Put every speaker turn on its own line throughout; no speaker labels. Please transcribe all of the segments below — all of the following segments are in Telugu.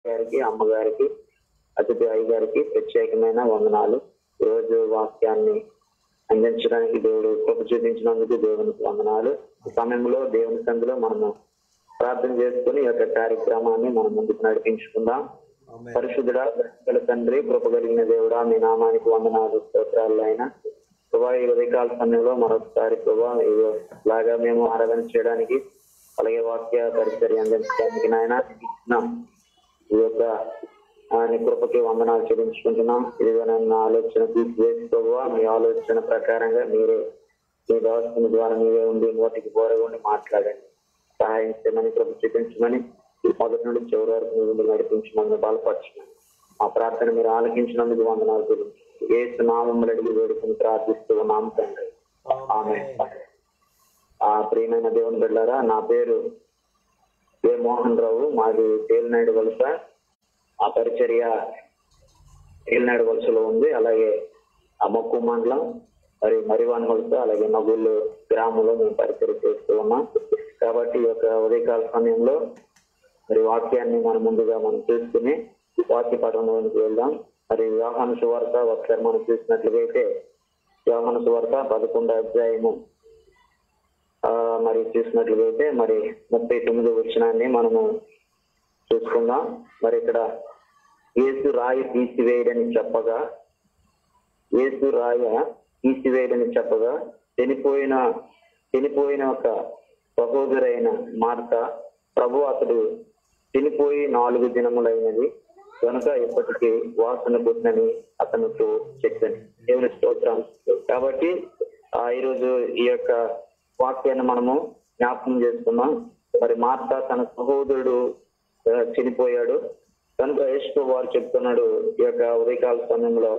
గారికి అమ్మగారికి అతిథి అయ్య గారికి ప్రత్యేకమైన వందనాలు రోజు వాక్యాన్ని అందించడానికి దేవుడు కృప చూపించినందుకు దేవునికి వందనాలు ఈ సమయంలో దేవుని సందులో మనము ప్రార్థన చేసుకుని ఈ యొక్క కార్యక్రమాన్ని మనం ముందుకు నడిపించుకుందాం
ఆమె
పరిశుద్ధుడా గల తండ్రి కృప కలిగిన దేవుడా మీ నామానికి వందనాలు స్తోత్రాలు అయినా ప్రభా ఈ ఉదయకాల సమయంలో మరొకసారి ప్రభా ఇదిగో లాగా మేము ఆరాధన చేయడానికి అలాగే వాక్య పరిచర్య అందించడానికి నాయన ఇచ్చిన ఈ యొక్క ఆ, నీ కృపకి వందనాలు చెల్లించుకుంటున్నాం ఇదిగో నన్ను ఆలోచన తీసివేసి ప్రభువా మీ ఆలోచన ప్రకారంగా మీరే మీ దాస్తుని ద్వారా మీరే ఉండి నోటికి పోరగొండి మాట్లాడండి సహాయం చేయమని కృప చూపించమని మొదటి నుండి చివరి వరకు మీ ముందు నడిపించమని బలపరచమని మా ప్రార్థన మీరు ఆలకించినందుకు వందనాలు గురించి ఏసు నామములు అడిగి వేడుకుని ప్రార్థిస్తూ ఉన్నాం తండ్రి ఆమె ఆ ప్రియమైన దేవుని బిడ్డారా నా పేరు ఏ మోహన్ రావు మాది తేలినాయుడు వలస ఆ పరిచర్య తేలినాయుడు వలసలో ఉంది అలాగే ఆ మక్కు మండలం మరి మరివాన్ వలస అలాగే నగుళ్ళు గ్రామంలో మేము పరిచర్య చేస్తూ ఉన్నాం కాబట్టి ఈ యొక్క ఉదయకాల సమయంలో మరి వాక్యాన్ని మనం ముందుగా మనం చూసుకుని వాక్య పఠంలోనికి వెళ్దాం మరి వ్యవహాన సువార్త ఒకసారి మనం చూసినట్లుగైతే వ్యవహాన సువార్త పదకొండో అధ్యాయము ఆ, మరి చూసినట్లుగైతే మరి ముప్పై తొమ్మిది వచ్చినాన్ని మనము చూసుకుందాం మరి ఇక్కడ ఏసు రాయి తీసివేయడని చెప్పగా ఏసు రాయ తీసివేయడని చెప్పగా చనిపోయిన చనిపోయిన ఒక సహోదరైన మార్త ప్రభు అతడు చనిపోయి నాలుగు దినములైనది కనుక ఇప్పటికీ వాసన పుట్టినని అతనితో చెప్పాను దేవుని స్తోత్రం కాబట్టి ఆ ఈరోజు ఈ యొక్క వాక్యాన్ని మనము జ్ఞాపకం చేసుకున్నాం మరి మార్త తన సహోదరుడు ఆ, చనిపోయాడు కనుక యేసు వారు చెప్తున్నాడు ఈ యొక్క ఉదయకాల సమయంలో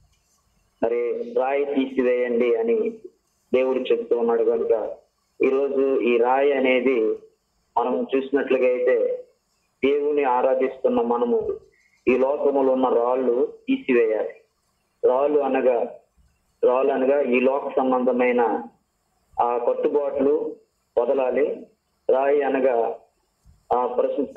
మరి రాయి తీసివేయండి అని దేవుడు చెప్తూ ఉన్నాడు కనుక ఈరోజు ఈ రాయి అనేది మనం చూసినట్లుగా అయితే దేవుని ఆరాధిస్తున్న మనము ఈ లోకములో ఉన్న రాళ్ళు తీసివేయాలి రాళ్ళు అనగా రాళ్ళు అనగా ఈ లోక సంబంధమైన ఆ కట్టుబాట్లు వదలాలి రాయి అనగా ఆ ప్రస్తుత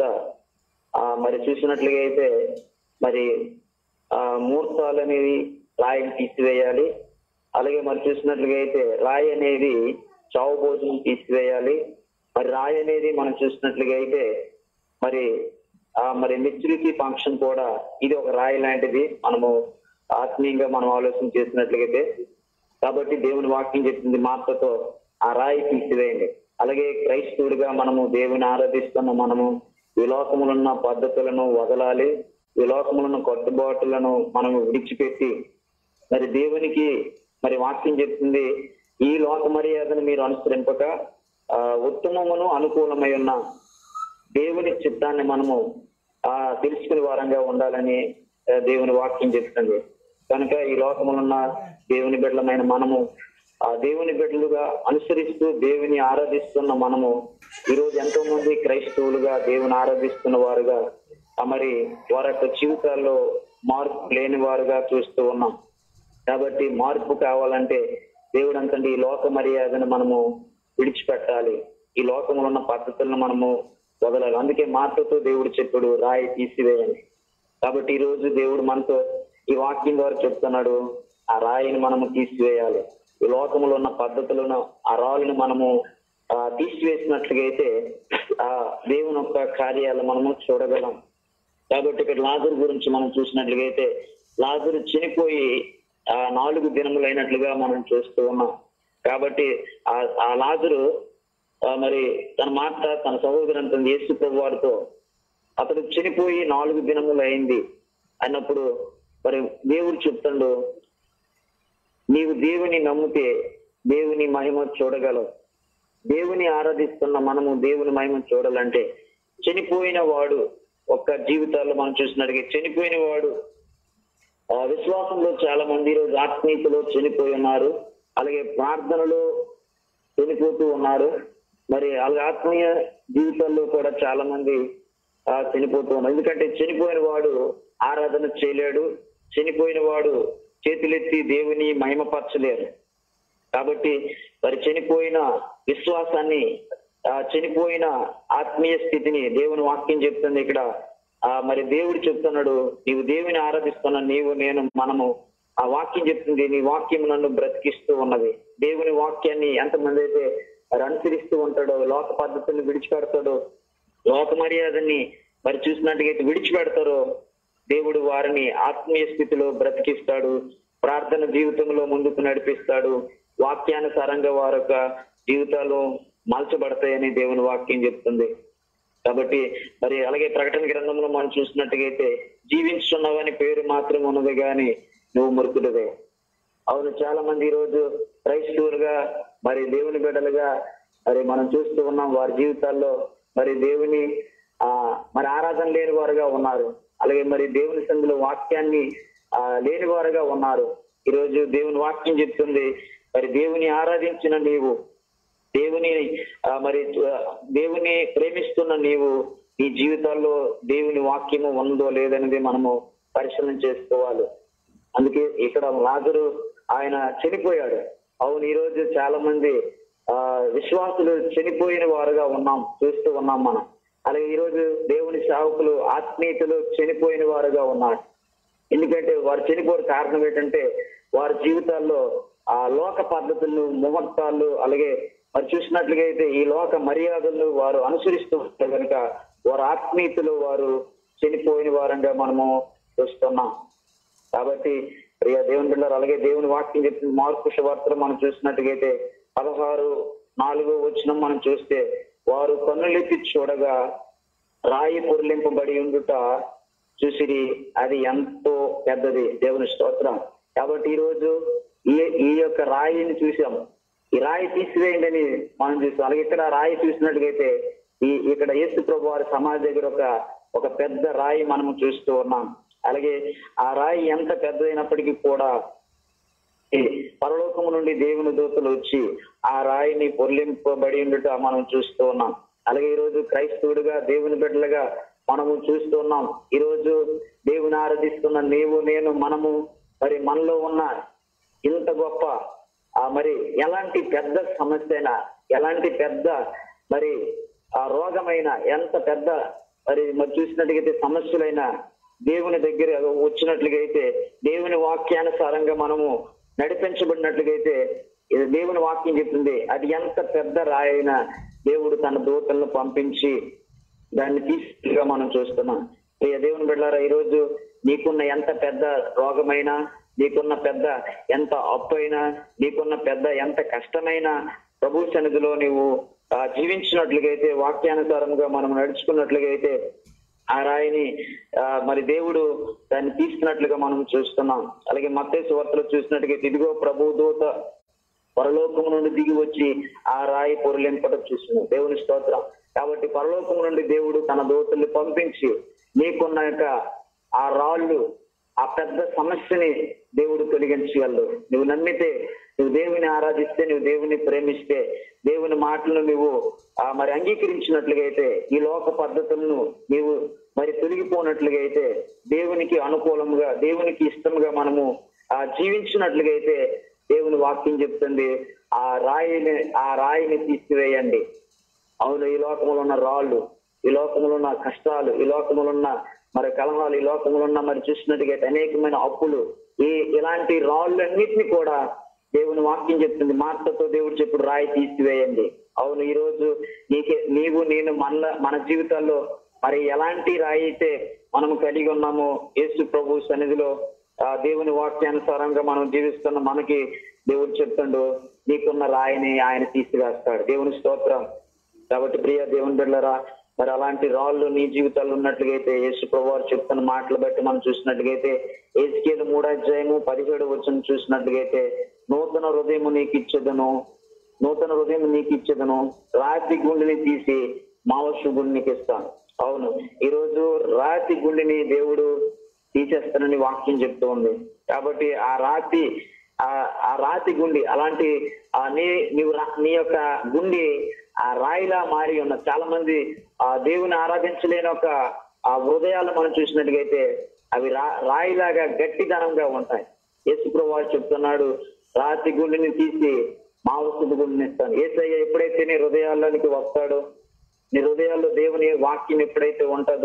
ఆ మరి చూసినట్లుగా అయితే మరి ఆ ముహూర్తాలు అనేవి రాయిని తీసివేయాలి అలాగే మరి చూసినట్లుగా అయితే రాయి అనేది చావు భోజనం తీసివేయాలి మరి రాయి అనేది మనం చూసినట్లుగా అయితే మరి ఆ మరి మెచ్యూరిటీ ఫంక్షన్ కూడా ఇది ఒక రాయి లాంటిది మనము ఆత్మీయంగా మనం ఆలోచన చేసినట్లయితే కాబట్టి దేవుని వాక్యం చెప్తుంది మార్తతో ఆ రాయి తీసివేయండి అలాగే క్రైస్తవుడిగా మనము దేవుని ఆరాధిస్తున్న మనము ఈ లోకములున్న పద్ధతులను వదలాలి ఈ లోకములున్న కట్టుబాటులను మనము విడిచిపెట్టి మరి దేవునికి మరి వాక్యం చెప్తుంది ఈ లోక మర్యాదను మీరు అనుసరింపక ఆ, ఉత్తమమును అనుకూలమై ఉన్న దేవుని చిత్తాన్ని మనము ఆ తెలుసుకునే వారంగా ఉండాలని ఆ, దేవుని వాక్యం చెప్తుంది కనుక ఈ లోకములున్న దేవుని బిడ్డలమైన మనము ఆ దేవుని బిడ్డలుగా అనుసరిస్తూ దేవుని ఆరాధిస్తున్న మనము ఈరోజు ఎంతో మంది క్రైస్తవులుగా దేవుని ఆరాధిస్తున్న వారుగా ఆ, మరి వారి యొక్క జీవితాల్లో మార్పు లేని వారుగా చూస్తూ ఉన్నాం కాబట్టి మార్పు కావాలంటే దేవుడు అంతండి ఈ లోక మర్యాదను మనము విడిచిపెట్టాలి ఈ లోకంలో ఉన్న పద్ధతులను మనము వదలాలి అందుకే మార్పుతో దేవుడు చెప్పాడు రాయి తీసివేయండి కాబట్టి ఈ రోజు దేవుడు మనతో ఈ వాక్యం ద్వారా చెప్తున్నాడు ఆ రాయిని మనము తీసివేయాలి ఈ లోకంలో ఉన్న పద్ధతులను ఆ రాళ్ళని మనము ఆ, తీసివేసినట్లుగా అయితే ఆ దేవుని యొక్క కార్యాలు మనము చూడగలం కాబట్టి ఇక్కడ లాజరు గురించి మనం చూసినట్లుగా అయితే లాజరు చనిపోయి ఆ నాలుగు దినములైనట్లుగా మనం చూస్తూ ఉన్నాం కాబట్టి ఆ ఆ లాజరు ఆ, మరి తన మాట తన సహోదరు తన యేసు ప్రభు వారితో అతడు చనిపోయి నాలుగు దినములు అయింది అన్నప్పుడు మరి దేవుడు చెప్తాడు నీవు దేవుని నమ్మితే దేవుని మహిమ చూడగలవు దేవుని ఆరాధిస్తున్న మనము దేవుని మహిమ చూడాలంటే చనిపోయిన వాడు ఒక్క జీవితాల్లో మనం చూసినట్టుగా చనిపోయిన వాడు ఆ విశ్వాసంలో చాలా మంది ఈ రోజు ఆత్మీయతలో చనిపోయి ఉన్నారు అలాగే ప్రార్థనలో చనిపోతూ ఉన్నారు మరి అలాగే ఆత్మీయ జీవితాల్లో కూడా చాలా మంది ఆ, చనిపోతూ ఉన్నారు ఎందుకంటే చనిపోయిన వాడు ఆరాధన చేయలేడు చనిపోయిన వాడు చేతులెత్తి దేవుని మహిమపరచలేరు కాబట్టి మరి చనిపోయిన విశ్వాసాన్ని ఆ చనిపోయిన ఆత్మీయ స్థితిని దేవుని వాక్యం చెప్తుంది ఇక్కడ ఆ మరి దేవుడు చెప్తున్నాడు నీవు దేవుని ఆరాధిస్తున్న నీవు నేను మనము ఆ వాక్యం చెప్తుంది నీ వాక్యం నన్ను బ్రతికిస్తూ ఉన్నది దేవుని వాక్యాన్ని ఎంతమంది అయితే మరి అనుసరిస్తూ ఉంటాడో లోక పద్ధతుల్ని విడిచిపెడతాడో లోక మర్యాదని మరి చూసినట్టుగా విడిచిపెడతారో దేవుడు వారిని ఆత్మీయ స్థితిలో బ్రతికిస్తాడు ప్రార్థన జీవితంలో ముందుకు నడిపిస్తాడు వాక్యానుసారంగా వారి యొక్క జీవితాలు మలచబడతాయని దేవుని వాక్యం చెప్తుంది కాబట్టి మరి అలాగే ప్రకటన గ్రంథంలో మనం చూసినట్టుగైతే జీవించున్నావని పేరు మాత్రం ఉన్నది కానీ నువ్వు మృతుడివే అవును చాలా మంది ఈ రోజు క్రైస్తవులుగా మరి దేవుని బిడ్డలుగా మరి మనం చూస్తూ ఉన్నాం వారి జీవితాల్లో మరి దేవుని ఆ మరి ఆరాధన లేని వారుగా ఉన్నారు అలాగే మరి దేవుని సందులో వాక్యాన్ని ఆ లేని వారుగా ఉన్నారు ఈ రోజు దేవుని వాక్యం చెప్తుంది మరి దేవుని ఆరాధించిన నీవు దేవుని ఆ, మరి ఆ, దేవుని ప్రేమిస్తున్న నీవు నీ జీవితాల్లో దేవుని వాక్యము ఉందో లేదనేది మనము పరిశీలన చేసుకోవాలి అందుకే ఇక్కడ లాజరు ఆయన చనిపోయాడు అవును ఈ రోజు చాలా మంది ఆ విశ్వాసులు చనిపోయిన వారుగా ఉన్నాం చూస్తూ ఉన్నాం మనం అలాగే ఈ రోజు దేవుని సేవకులు ఆత్మీయతలు చనిపోయిన వారుగా ఉన్నారు ఎందుకంటే వారు చనిపోవడం కారణం ఏంటంటే వారి జీవితాల్లో ఆ లోక పద్ధతులు ముహూర్తాలు అలాగే మరి చూసినట్లుగా అయితే ఈ లోక మర్యాదలను వారు అనుసరిస్తూ ఉంటే కనుక వారి ఆత్మీయతలు వారు చనిపోయిన వారంగా మనము చూస్తున్నాం కాబట్టి ప్రియ దేవుని బిడ్డలు అలాగే దేవుని వాక్యం చెప్తుంది మార్పు వార్తలు మనం చూసినట్టుగైతే పదహారు నాలుగో వచ్చిన మనం చూస్తే వారు కన్నులెత్తి చూడగా రాయి పొరలింపబడి ఉండుట చూసిరి అది ఎంతో పెద్దది దేవుని స్తోత్రం కాబట్టి ఈ రోజు ఈ ఈ యొక్క రాయిని చూసాం ఈ రాయి తీసివేయండి అని మనం చూస్తాం అలాగే ఇక్కడ రాయి చూసినట్టుగైతే ఈ ఇక్కడ యేసు ప్రభు వారి సమాధి దగ్గర ఒక ఒక పెద్ద రాయి మనము చూస్తూ ఉన్నాం అలాగే ఆ రాయి ఎంత పెద్దదైనప్పటికీ కూడా ఈ పరలోకము నుండి దేవుని దూతలు వచ్చి ఆ రాయిని పొర్లింపబడి ఉండుట మనం చూస్తూ ఉన్నాం అలాగే ఈ రోజు క్రైస్తవుడిగా దేవుని బిడ్డలుగా మనము చూస్తూ ఉన్నాం ఈ రోజు దేవుని ఆరాధిస్తున్న నీవు నేను మనము మరి మనలో ఉన్న ఇంత గొప్ప ఆ మరి ఎలాంటి పెద్ద సమస్య అయినా ఎలాంటి పెద్ద మరి ఆ రోగమైన ఎంత పెద్ద మరి మరి చూసినట్టుగైతే సమస్యలైనా దేవుని దగ్గర వచ్చినట్లుగా అయితే దేవుని వాక్యానుసారంగా మనము నడిపించబడినట్లుగైతే ఇది దేవుని వాక్యం చెప్తుంది అది ఎంత పెద్ద రాయైనా దేవుడు తన దూతలను పంపించి దాన్ని తీసుకుగా మనం చూస్తున్నాం ప్రియ దేవుని బిడ్డారా ఈ రోజు నీకున్న ఎంత పెద్ద రోగమైనా నీకున్న పెద్ద ఎంత అప్పు అయినా నీకున్న పెద్ద ఎంత కష్టమైనా ప్రభు సన్నిధిలో నీవు ఆ, జీవించినట్లుగైతే వాక్యానుసారంగా మనం నడుచుకున్నట్లుగా అయితే ఆ రాయిని ఆ, మరి దేవుడు దాన్ని తీసుకున్నట్లుగా మనం చూస్తున్నాం అలాగే మత్తేసు వార్తలో చూసినట్టుగా ఇదిగో ప్రభు దూత పరలోకము నుండి దిగి వచ్చి ఆ రాయి పొరలింపట చూస్తున్నాం దేవుని స్తోత్రం కాబట్టి పరలోకము నుండి దేవుడు తన దూతల్ని పంపించి నీకున్న యొక్క ఆ రాళ్ళు ఆ పెద్ద సమస్యని దేవుడు తొలగించగలడు నువ్వు నమ్మితే నువ్వు దేవుని ఆరాధిస్తే నువ్వు దేవుని ప్రేమిస్తే దేవుని మాటలను నువ్వు ఆ మరి అంగీకరించినట్లుగా అయితే ఈ లోక పద్ధతులను నీవు మరి తొలగిపోనట్లుగా అయితే దేవునికి అనుకూలంగా దేవునికి ఇష్టంగా మనము ఆ జీవించినట్లుగా అయితే దేవుని వాక్యం చెప్తుంది ఆ రాయిని ఆ రాయిని తీసివేయండి అవును ఈ లోకములో ఉన్న రాళ్ళు ఈ లోకములో ఉన్న కష్టాలు ఈ లోకములో ఉన్న మరి కలహాలు ఈ లోకములో ఉన్న మరి చూసినట్టుగా అయితే అనేకమైన అప్పులు ఈ ఇలాంటి రాళ్ళన్నిటిని కూడా దేవుని వాక్యం చెప్తుంది మార్తతో దేవుడు చెప్పుడు రాయి తీసివేయండి అవును ఈ రోజు నీకే నీవు నేను మన మన జీవితాల్లో మరి ఎలాంటి రాయి అయితే మనము కలిగి ఉన్నామో యేసు ప్రభు సన్నిధిలో ఆ దేవుని వాక్యానుసారంగా మనం జీవిస్తున్న మనకి దేవుడు చెప్తాడు నీకున్న రాయిని ఆయన తీసివేస్తాడు దేవుని స్తోత్రం కాబట్టి ప్రియ దేవుని బిడ్డలరా మరి అలాంటి రాళ్ళు నీ జీవితాల్లో ఉన్నట్లుగా అయితే యేసు ప్రభు వారు చెప్తున్న మాటలు బట్టి మనం చూసినట్లుగా అయితే ఏసుకేలు మూడాధ్యాయము పదిహేడు వచ్చిన చూసినట్లుగా అయితే నూతన హృదయము నీకు ఇచ్చేదను నూతన హృదయం నీకు ఇచ్చేదను రాతి గుండెని తీసి మావసు గుండె నీకు ఇస్తాను అవును ఈ రోజు రాతి గుండెని దేవుడు తీసేస్తానని వాక్యం చెప్తూ ఉంది కాబట్టి ఆ రాతి ఆ ఆ రాతి గుండి అలాంటి ఆ నీ నీవు రా- నీ యొక్క గుండి ఆ రాయిలా మారి ఉన్న చాలా మంది ఆ దేవుని ఆరాధించలేని ఒక ఆ హృదయాలు మనం చూసినట్టుగైతే అవి రా రాయిలాగా గట్టిదనంగా ఉంటాయి యేసుప్రభు వారు చెప్తున్నాడు రాతి గుండిని తీసి మాంసపు గుండిని ఇస్తాను ఏసయ్య ఎప్పుడైతే నీ హృదయాల్లోనికి వస్తాడో నీ హృదయాల్లో దేవుని వాక్యం ఎప్పుడైతే ఉంటుందో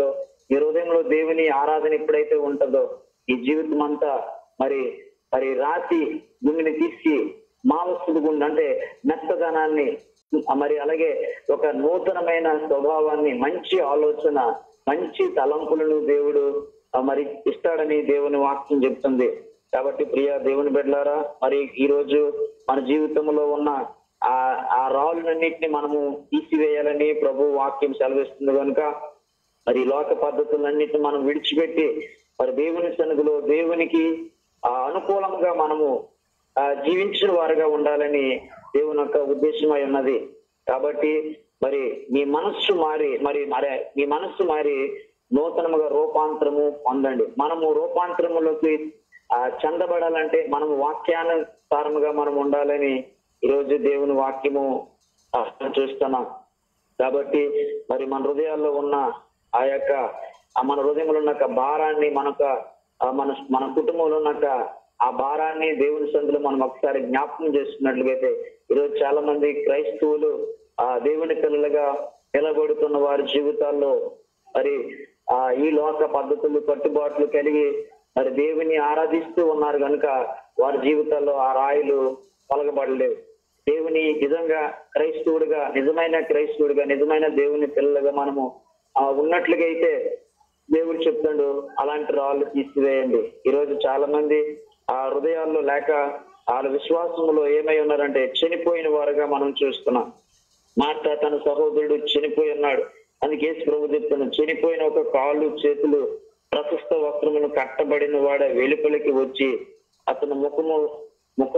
మీ హృదయంలో దేవుని ఆరాధన ఎప్పుడైతే ఉంటుందో ఈ జీవితం అంతా మరి మరి రాతి గుండెని తీసి మావస్తుడు గుండె అంటే మెత్తదనాన్ని మరి అలాగే ఒక నూతనమైన స్వభావాన్ని మంచి ఆలోచన మంచి తలంపులను దేవుడు ఆ, మరి ఇస్తాడని దేవుని వాక్యం చెప్తుంది కాబట్టి ప్రియ దేవుని బిడ్డలారా మరి ఈ రోజు మన జీవితంలో ఉన్న ఆ ఆ రాళ్ళన్నింటినీ మనము తీసివేయాలని ప్రభు వాక్యం సెలవిస్తుంది కనుక మరి ఈ లోక పద్ధతులన్నిటిని మనం విడిచిపెట్టి మరి దేవుని సన్నిధిలో దేవునికి ఆ అనుకూలంగా మనము ఆ, జీవించిన వారుగా ఉండాలని దేవుని యొక్క ఉద్దేశమై ఉన్నది కాబట్టి మరి మీ మనస్సు మారి మరి మరి మీ మనస్సు మారి నూతనముగా రూపాంతరము పొందండి మనము రూపాంతరములోకి ఆ, చెందబడాలంటే మనము వాక్యానుసారముగా మనం ఉండాలని ఈరోజు దేవుని వాక్యము ఆ, చూస్తున్నాం కాబట్టి మరి మన హృదయాల్లో ఉన్న ఆ యొక్క ఆ మన హృదయంలో ఉన్న యొక్క భారాన్ని మనక ఆ మన మన కుటుంబంలో ఉన్న యొక్క ఆ భారాన్ని దేవుని సందులో మనం ఒకసారి జ్ఞాపకం చేసుకున్నట్లయితే ఈరోజు చాలా మంది క్రైస్తవులు ఆ దేవుని పిల్లలుగా నిలబడుతున్న వారి జీవితాల్లో మరి ఆ ఈ లోక పద్ధతులు కట్టుబాట్లు కలిగి మరి దేవుని ఆరాధిస్తూ ఉన్నారు కనుక వారి జీవితాల్లో ఆ రాయిలు పలకబడలేవు దేవుని నిజంగా క్రైస్తవుడిగా నిజమైన క్రైస్తవుడిగా నిజమైన దేవుని పిల్లలుగా మనము ఆ ఉన్నట్లుగా అయితే దేవుడు చెప్తాడు అలాంటి రాళ్ళు తీసివేయండి ఈరోజు చాలా మంది ఆ హృదయాల్లో లేక వాళ్ళ విశ్వాసంలో ఏమై ఉన్నారంటే చనిపోయిన వారుగా మనం చూస్తున్నాం మార్త తన సహోదరుడు చనిపోయి ఉన్నాడు అందుకే యేసు ప్రభు చెప్తున్నాడు చనిపోయిన ఒక కాళ్ళు చేతులు ప్రశస్త వస్త్రమును కట్టబడిన వాడ వెలుపలికి వచ్చి అతని ముఖము ముఖ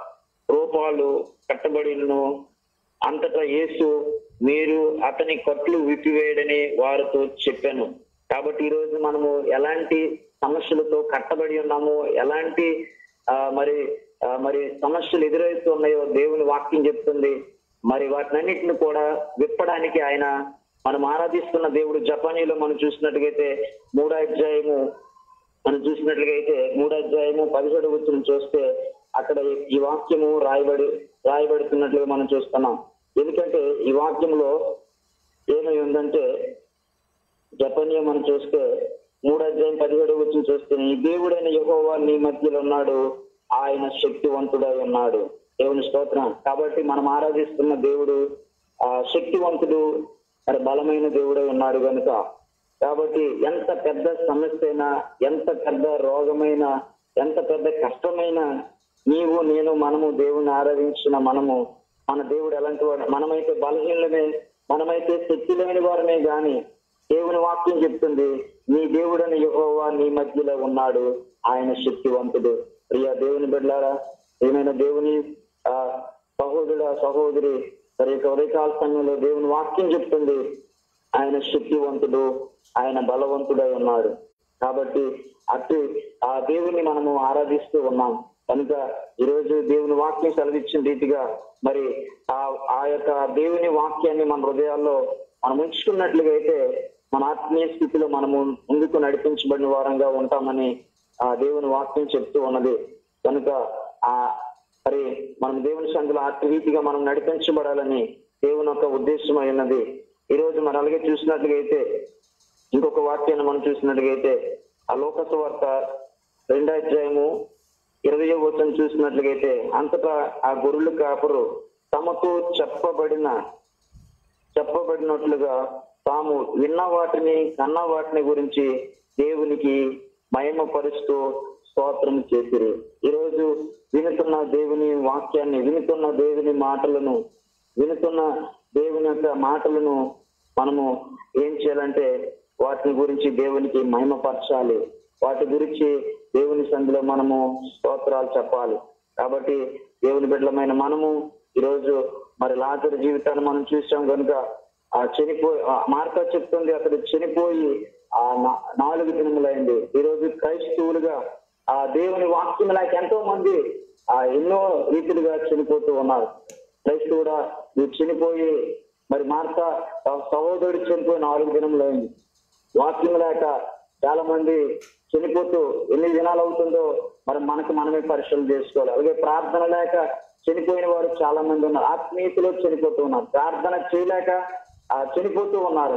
రూపాలు కట్టబడిను అంతటా యేసు మీరు అతని కట్లు విప్పివేయడని వారితో చెప్పాను కాబట్టి ఈ రోజు మనము ఎలాంటి సమస్యలతో కట్టబడి ఉన్నాము ఎలాంటి ఆ, మరి ఆ, మరి సమస్యలు ఎదురవుతున్నాయో దేవుని వాక్యం చెప్తుంది మరి వాటినన్నిటిని కూడా విప్పడానికి ఆయన మనం ఆరాధిస్తున్న దేవుడు జపానీలో మనం చూసినట్టుగైతే మూడో అధ్యాయము మనం చూసినట్లుగా అయితే మూడో అధ్యాయము పదిహేడు వచ్చిన చూస్తే అక్కడ ఈ వాక్యము రాయబడి రాయబడుతున్నట్లుగా మనం చూస్తున్నాం ఎందుకంటే ఈ వాక్యంలో ఏమై ఉందంటే జపనీయం మనం చూస్తే మూడు అధ్యాయం పదిహేడు వచ్చిన చూస్తే ఈ దేవుడైన యెహోవా నీ మధ్యలో ఉన్నాడు ఆయన శక్తివంతుడై ఉన్నాడు దేవుని స్తోత్రం కాబట్టి మనం ఆరాధిస్తున్న దేవుడు ఆ శక్తివంతుడు మరి బలమైన దేవుడై ఉన్నాడు కనుక కాబట్టి ఎంత పెద్ద సమస్య అయినా ఎంత పెద్ద రోగమైన ఎంత పెద్ద కష్టమైన నీవు నేను మనము దేవుని ఆరాధించిన మనము మన దేవుడు ఎలాంటి వాడు మనమైతే బలహీనమే మనమైతే శక్తి లేని వారమే గాని దేవుని వాక్యం చెప్తుంది నీ దేవుడని యెహోవా నీ మధ్యలో ఉన్నాడు ఆయన శక్తివంతుడు ప్రియ దేవుని బిడ్డారా ఏమైనా దేవుని ఆ సహోదరుడ సహోదరి మరి యొక్క ఉదయకాల సమయంలో దేవుని వాక్యం చెప్తుంది ఆయన శక్తివంతుడు ఆయన బలవంతుడై ఉన్నాడు కాబట్టి అటు ఆ దేవుని మనము ఆరాధిస్తూ ఉన్నాం కనుక ఈరోజు దేవుని వాక్యం సెలవిచ్చిన రీతిగా మరి ఆ ఆ యొక్క దేవుని వాక్యాన్ని మన హృదయాల్లో మనం ఉంచుకున్నట్లుగా అయితే మన ఆత్మీయ స్థితిలో మనము ముందుకు నడిపించబడిన వారంగా ఉంటామని ఆ దేవుని వాక్యం చెప్తూ ఉన్నది కనుక ఆ మరి మనం దేవుని సందులో ఆ రీతిగా మనం నడిపించబడాలని దేవుని యొక్క ఉద్దేశం అయినది ఈ రోజు మనం అలాగే చూసినట్లుగా అయితే ఇంకొక వాక్యాన్ని మనం చూసినట్లుగైతే ఆ లోకస వార్త రెండో అధ్యాయము ఇరవై వచనం చూసినట్లుగైతే అంతటా ఆ గొర్రెలు కాపురు తమకు చెప్పబడిన చెప్పబడినట్లుగా తాము విన్న వాటిని కన్న వాటిని గురించి దేవునికి మహిమపరుస్తూ స్తోత్రం చేసిరి ఈరోజు వినుతున్న దేవుని వాక్యాన్ని వినుతున్న దేవుని మాటలను వినుతున్న దేవుని యొక్క మాటలను మనము ఏం చేయాలంటే వాటిని గురించి దేవునికి మహిమపరచాలి వాటి గురించి దేవుని సంధిలో మనము స్తోత్రాలు చెప్పాలి కాబట్టి దేవుని బిడ్డలమైన మనము ఈరోజు మరి లాజరు జీవితాన్ని మనం చూసాం కనుక ఆ చనిపోయి ఆ మార్తా చెప్తుంది అతడు చనిపోయి ఆ నా- నాలుగు దినములైంది ఈరోజు క్రైస్తవులుగా ఆ దేవుని వాక్యం లేక ఎంతో మంది ఆ ఎన్నో రీతిలుగా చనిపోతూ ఉన్నారు క్రైస్తవుడా నువ్వు చనిపోయి మరి మార్త సహోదరుడు చనిపోయి నాలుగు దినములైంది వాక్యం లేక చాలా మంది చనిపోతూ ఎన్ని దినాలు అవుతుందో మరి మనకు మనమే పరీక్షలు చేసుకోవాలి అలాగే ప్రార్థన లేక చనిపోయిన వారు చాలా మంది ఉన్నారు ఆత్మీయతలో చనిపోతూ ఉన్నారు ప్రార్థన చేయలేక ఆ చనిపోతూ ఉన్నారు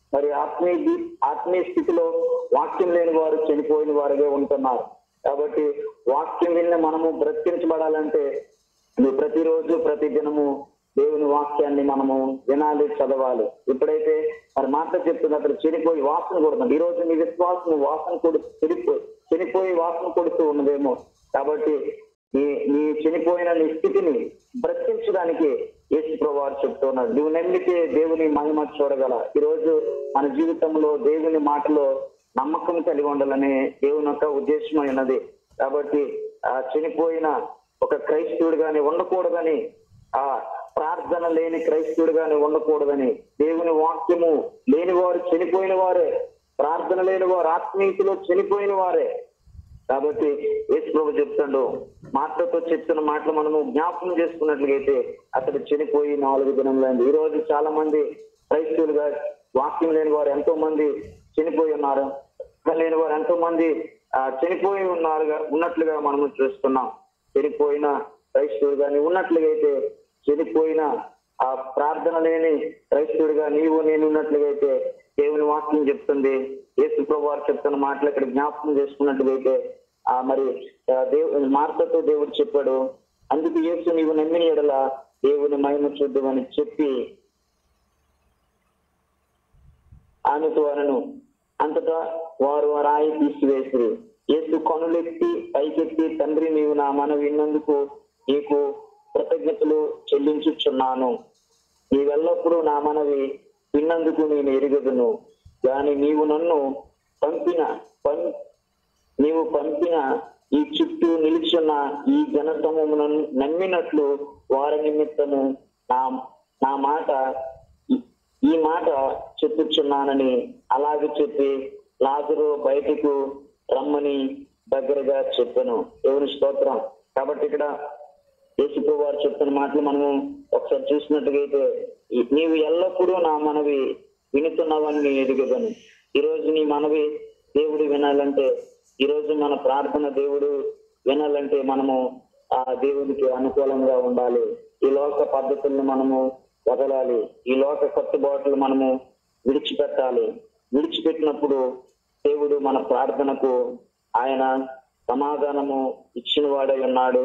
మరి ఆత్మీయ ఆత్మీయ స్థితిలో వాక్యం లేని వారు చనిపోయిన వారుగా ఉంటున్నారు కాబట్టి వాక్యం విన్న మనము బ్రతికించబడాలంటే నువ్వు ప్రతిరోజు ప్రతి దినము దేవుని వాక్యాన్ని మనము వినాలి చదవాలి ఎప్పుడైతే మరి మాట చెప్తుంది అక్కడ చనిపోయి వాసన కొడుతుంది ఈ రోజు నీ విశ్వాసం వాసన కొడు చనిపోయి చనిపోయి వాసన కొడుతూ ఉన్నదేమో కాబట్టి నీ నీ చనిపోయిన నీ స్థితిని బ్రతికించడానికి యేసు ప్రభువారు చెప్తున్నాడు నువ్వు నమ్మితే దేవుని మహిమ చూడగల ఈ రోజు మన జీవితంలో దేవుని మాటలో నమ్మకం కలిగి ఉండాలనే దేవుని యొక్క ఉద్దేశం ఉన్నది కాబట్టి ఆ చనిపోయిన ఒక క్రైస్తవుడిగానే ఉండకూడదని ఆ ప్రార్థన లేని క్రైస్తవుడిగానే ఉండకూడదని దేవుని వాక్యము లేని వారు చనిపోయిన వారే ప్రార్థన లేని వారు ఆత్మీయతలో చనిపోయిన వారే కాబట్టి యేసు ప్రభు చెప్తాడు మాటలతో చెప్తున్న మాటలు మనము జ్ఞాపకం చేసుకున్నట్లయితే అతడు చనిపోయి నాలుగు దినములైంది ఈ రోజు చాలా మంది క్రైస్తవులుగా వాక్యం లేని వారు ఎంతో మంది చనిపోయి ఉన్నారు లేని వారు ఎంతో మంది ఆ, చనిపోయి ఉన్నారుగా ఉన్నట్లుగా మనము చూస్తున్నాం చనిపోయిన క్రైస్తవులుగా ఉన్నట్లుగా అయితే చనిపోయిన ఆ ప్రార్థన లేని క్రైస్తవుడిగా నీవు నేను ఉన్నట్లుగా అయితే దేవుని వాక్యం చెప్తుంది యేసు ప్రభు వారు చెప్తున్న మాటలు ఇక్కడ జ్ఞాపకం చేసుకున్నట్లయితే ఆ మరి ఆ, దేవు మార్తతో దేవుడు చెప్పాడు అందుకు యేసు నీవు నమ్మిన ఎడల దేవుని మహిమ చూద్దామని చెప్పి ఆమెతో అనను అంతటా వారు ఆ రాయి తీసివేసిరి యేసు కనులెత్తి పైకెత్తి తండ్రి నీవు నా మన విన్నందుకు నీకు కృతజ్ఞతలు చెల్లించుచున్నాను నీవెల్లప్పుడూ నా మనవి విన్నందుకు నేను ఎరుగదును గాని నీవు నన్ను పంపిన పం నీవు పంపిన ఈ చుట్టూ నిలిచిన ఈ జనసమూహమును నమ్మినట్లు వారి నిమిత్తము నా నా మాట ఈ- ఈ మాట చెప్పుచున్నానని అలాగే చెప్పి లాజరు బయటకు రమ్మని దగ్గరగా చెప్పాను దేవుని స్తోత్రం కాబట్టి ఇక్కడ యేసుప్రభు వారు చెప్తున్న మాటలు మనము ఒకసారి చూసినట్టుగా అయితే ఈ- నీవు ఎల్లప్పుడూ నా మనవి వినుతున్నావని నేను ఎదుగుతాను ఈ రోజు నీ మనవి దేవుడు వినాలంటే ఈ రోజు మన ప్రార్థన దేవుడు వినాలంటే మనము ఆ దేవునికి అనుకూలంగా ఉండాలి ఈ లోక పద్ధతుల్ని మనము వదలాలి ఈ లోక కట్టుబాట్లు మనము విడిచిపెట్టాలి విడిచిపెట్టినప్పుడు దేవుడు మన ప్రార్థనకు ఆయన సమాధానము ఇచ్చిన వాడై ఉన్నాడు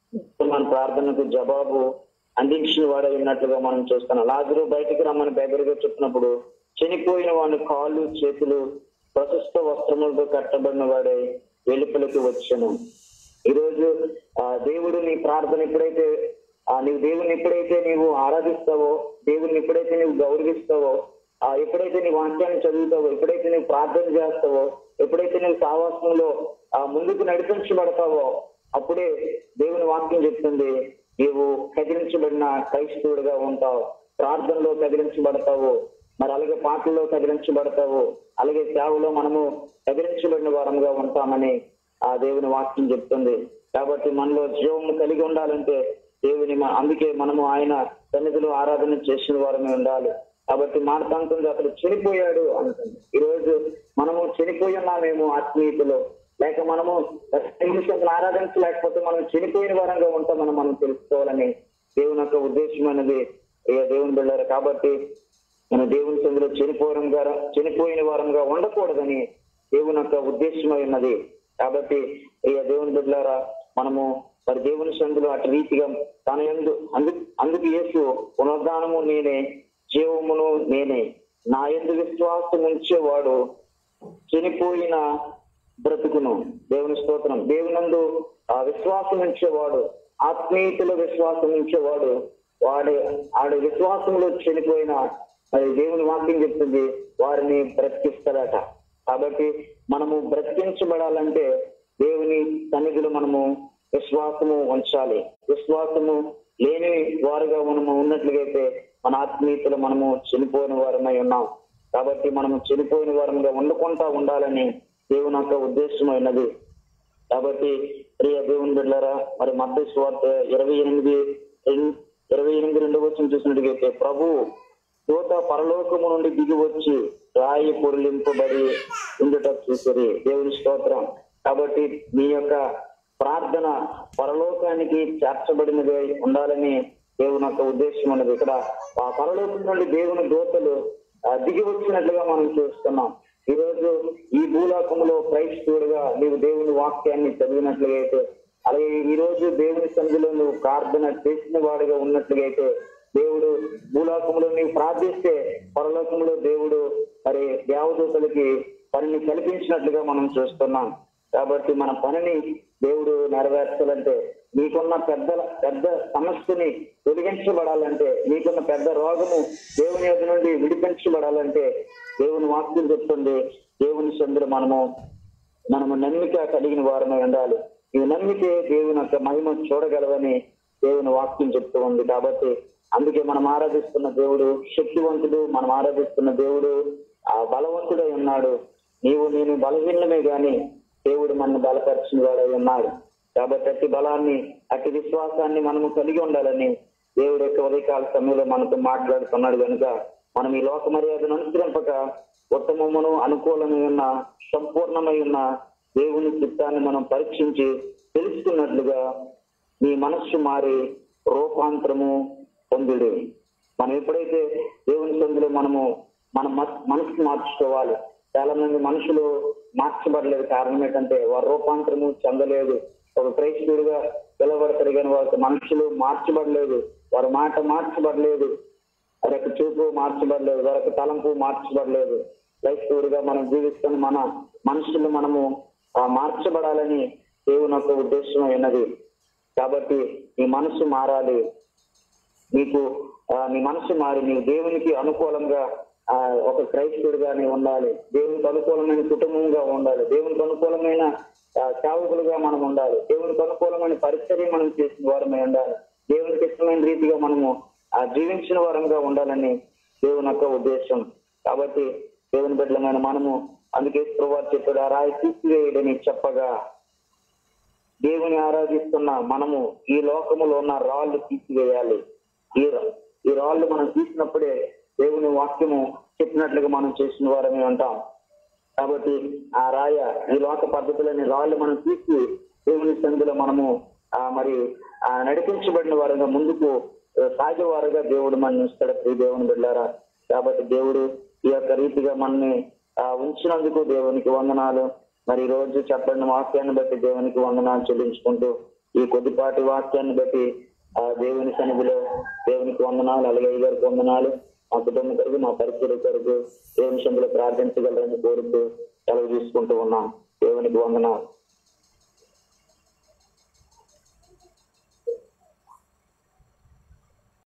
మన ప్రార్థనకు జవాబు అందించిన వాడై ఉన్నట్లుగా మనం చూస్తున్నాం లాజరు బయటికి రమ్మని బెదరుగా చెప్పినప్పుడు చనిపోయిన వాని కాళ్ళు చేతులు ప్రశస్త వస్త్రములతో కట్టబడిన వాడే వెలుపలికి వచ్చాను ఈరోజు ఆ దేవుడు నీ ప్రార్థన ఎప్పుడైతే ఆ నీవు దేవుని ఎప్పుడైతే నీవు ఆరాధిస్తావో దేవుని ఎప్పుడైతే నీవు గౌరవిస్తావో ఆ ఎప్పుడైతే నీ వాక్యాన్ని చదువుతావో ఎప్పుడైతే నువ్వు ప్రార్థన చేస్తావో ఎప్పుడైతే నువ్వు సావాసంలో ఆ ముందుకు నడిపించబడతావో అప్పుడే దేవుని వాక్యం చెప్తుంది నీవు కదిలించబడిన క్రైస్తవుడిగా ఉంటావు ప్రార్థనలో కదిలించబడతావు మరి అలాగే పాటల్లో కదిలించబడతావు అలాగే సేవలో మనము కదిలించబడిన వారంగా ఉంటామని ఆ దేవుని వాక్యం చెప్తుంది కాబట్టి మనలో జీవము కలిగి ఉండాలంటే దేవుని మ- అందుకే మనము ఆయన సన్నిధిలో ఆరాధన చేసిన వారమే ఉండాలి కాబట్టి మాట్లాడుతుంది అతడు చనిపోయాడు అంటుంది ఈ రోజు మనము చనిపోయి ఉన్నామేమో ఆత్మీయతలో లేక మనము నిమిషం ఆరాధించలేకపోతే మనం చనిపోయిన వారంగా ఉంటామని మనం తెలుసుకోవాలని దేవుని యొక్క ఉద్దేశం అనేది ఇక దేవుని బిళ్ళారు కాబట్టి మన దేవుని సందులో చనిపోవడం గారా చనిపోయిన వారంగా ఉండకూడదని దేవుని యొక్క ఉద్దేశమై ఉన్నది కాబట్టి ఇక దేవుని బిడ్డలారా మనము మరి దేవుని సందులో అటు రీతిగా తన ఎందు అందుకు అందుకు యేసు పునరుద్ధానము నేనే జీవమును నేనే నా ఎందు విశ్వాసం ఉంచేవాడు చనిపోయిన బ్రతుకును దేవుని స్తోత్రం దేవునందు ఆ విశ్వాసం ఉంచేవాడు ఆత్మీయతలో విశ్వాసం ఉంచేవాడు వాడి ఆడి విశ్వాసంలో చనిపోయిన మరి దేవుని వాక్యం చెప్తుంది వారిని బ్రతికిస్తాడట కాబట్టి మనము బ్రతికించబడాలంటే దేవుని సన్నిధిలో మనము విశ్వాసము ఉంచాలి విశ్వాసము లేని వారుగా మనము ఉన్నట్లుగైతే మన ఆత్మీయతలో మనము చనిపోయిన వారమై ఉన్నాం కాబట్టి మనము చనిపోయిన వారంగా వండుకుంటా ఉండాలని దేవుని యొక్క ఉద్దేశమైనది కాబట్టి ప్రియ దేవుని బిడ్డారా మరి మధ్య స్వార్థ ఇరవై ఎనిమిది రెం- ఇరవై ఎనిమిది రెండో వచ్చిన చూసినట్టుగైతే ప్రభు దూత పరలోకము నుండి దిగి వచ్చి రాయి పొరిలింపబడి ఉండుట చూసిరి దేవుని స్తోత్రం కాబట్టి మీ యొక్క ప్రార్థన పరలోకానికి చేర్చబడినది ఉండాలని దేవుని యొక్క ఉద్దేశం ఉన్నది ఇక్కడ ఆ పరలోకం నుండి దేవుని దూతలు ఆ, దిగి వచ్చినట్లుగా మనం చూస్తున్నాం ఈ రోజు ఈ భూలోకంలో క్రైస్తవుడిగా నీవు దేవుని వాక్యాన్ని చదివినట్లుగా అయితే అలాగే ఈ రోజు దేవుని సంధిలో నువ్వు ప్రార్థన చేసిన వాడిగా ఉన్నట్లుగా అయితే దేవుడు భూలోకంలో నీవు ప్రార్థిస్తే పరలోకంలో దేవుడు మరి దేవదూతలకి పనిని కల్పించినట్లుగా మనం చూస్తున్నాం కాబట్టి మన పనిని దేవుడు నెరవేర్చాలంటే మీకున్న పెద్ద పెద్ద సమస్యని తొలగించబడాలంటే మీకున్న పెద్ద రోగము దేవుని యొక్క నుండి విడిపించబడాలంటే దేవుని వాక్యం చెప్తుంది దేవుని సందులో మనము మనము నమ్మిక కలిగిన వారమై ఉండాలి ఈ నమ్మికే దేవుని యొక్క మహిమ చూడగలవని దేవుని వాక్యం చెప్తూ ఉంది కాబట్టి అందుకే మనం ఆరాధిస్తున్న దేవుడు శక్తివంతుడు మనం ఆరాధిస్తున్న దేవుడు ఆ బలవంతుడై ఉన్నాడు నీవు నేను బలహీనమే గాని దేవుడు మన బలపరిచిన వాడై ఉన్నాడు కాబట్టి అట్టి బలాన్ని అట్టి విశ్వాసాన్ని మనము కలిగి ఉండాలని దేవుడు యొక్క ఉదయకాల సమయంలో మనతో మాట్లాడుతున్నాడు కనుక మనం ఈ లోక మర్యాదను అనుసరింపక ఉత్తమమును అనుకూలమై ఉన్న సంపూర్ణమై ఉన్న దేవుని చిత్తాన్ని మనం పరీక్షించి తెలుసుకున్నట్లుగా మీ మనస్సు మారి రూపాంతరము పొందుడు మనం ఎప్పుడైతే దేవుని సందులో మనము మన మ- మనసు మార్చుకోవాలి చాలా మంది మనుషులు మార్చబడలేదు కారణం ఏంటంటే వారు రూపాంతరము చెందలేదు ఒక క్రైస్తవుడిగా పిలవడతారు కానీ వారి మనుషులు మార్చబడలేదు వారి మాట మార్చబడలేదు వారి యొక్క చూపు మార్చబడలేదు వారి యొక్క తలంపు మార్చబడలేదు క్రైస్తవుడిగా మనం జీవిస్తున్న మన మనుషులు మనము ఆ, మార్చబడాలని దేవుని యొక్క ఉద్దేశం ఉన్నది కాబట్టి ఈ మనసు మారాలి నీకు ఆ, నీ మనసు మారి నీవు దేవునికి అనుకూలంగా ఆ, ఒక క్రైస్తవుడిగానే ఉండాలి దేవునికి అనుకూలమైన కుటుంబంగా ఉండాలి దేవునికి అనుకూలమైన ఆ, సేవకులుగా మనం ఉండాలి దేవునికి అనుకూలమైన పరిచర్య మనం చేసిన వారమై ఉండాలి దేవునికి ఇష్టమైన రీతిగా మనము ఆ జీవించిన వారంగా ఉండాలని దేవుని యొక్క ఉద్దేశం కాబట్టి దేవుని బిడ్డలమైన మనము అందుకే ప్రభావ చెప్పాడు ఆ రాయి తీసివేయడని చెప్పగా దేవుని ఆరాధిస్తున్న మనము ఈ లోకములో ఉన్న రాళ్ళు తీసివేయాలి ఈ రా- ఈ రాళ్ళు మనం తీసినప్పుడే దేవుని వాక్యము చెప్పినట్లుగా మనం చేసిన వారమే ఉంటాం కాబట్టి ఆ రాయ ఈ లోక పద్ధతులని రాళ్ళు మనం తీసి దేవుని సంధిలో మనము ఆ మరి ఆ నడిపించబడిన వారుగా ముందుకు ఆ, సాగేవారుగా దేవుడు మన ఇస్తాడు ప్రియ దేవుని బిడ్డారా కాబట్టి దేవుడు ఈ యొక్క రీతిగా మనని ఆ, ఉంచినందుకు దేవునికి వందనాలు మరి ఈ రోజు చెప్పబడిన వాక్యాన్ని బట్టి దేవునికి వందనాలు చెల్లించుకుంటూ ఈ కొద్దిపాటి వాక్యాన్ని బట్టి ఆ దేవుని సన్నిధిలో దేవునికి వందనాలు అలాగే ఈ గారికి వందనాలు మా కుటుంబం కొరకు మా పరిచయ కొరకు దేవుని సందులో ప్రార్థించగలరని కోరుతూ సెలవు తీసుకుంటూ ఉన్నాం దేవునికి వందనాలు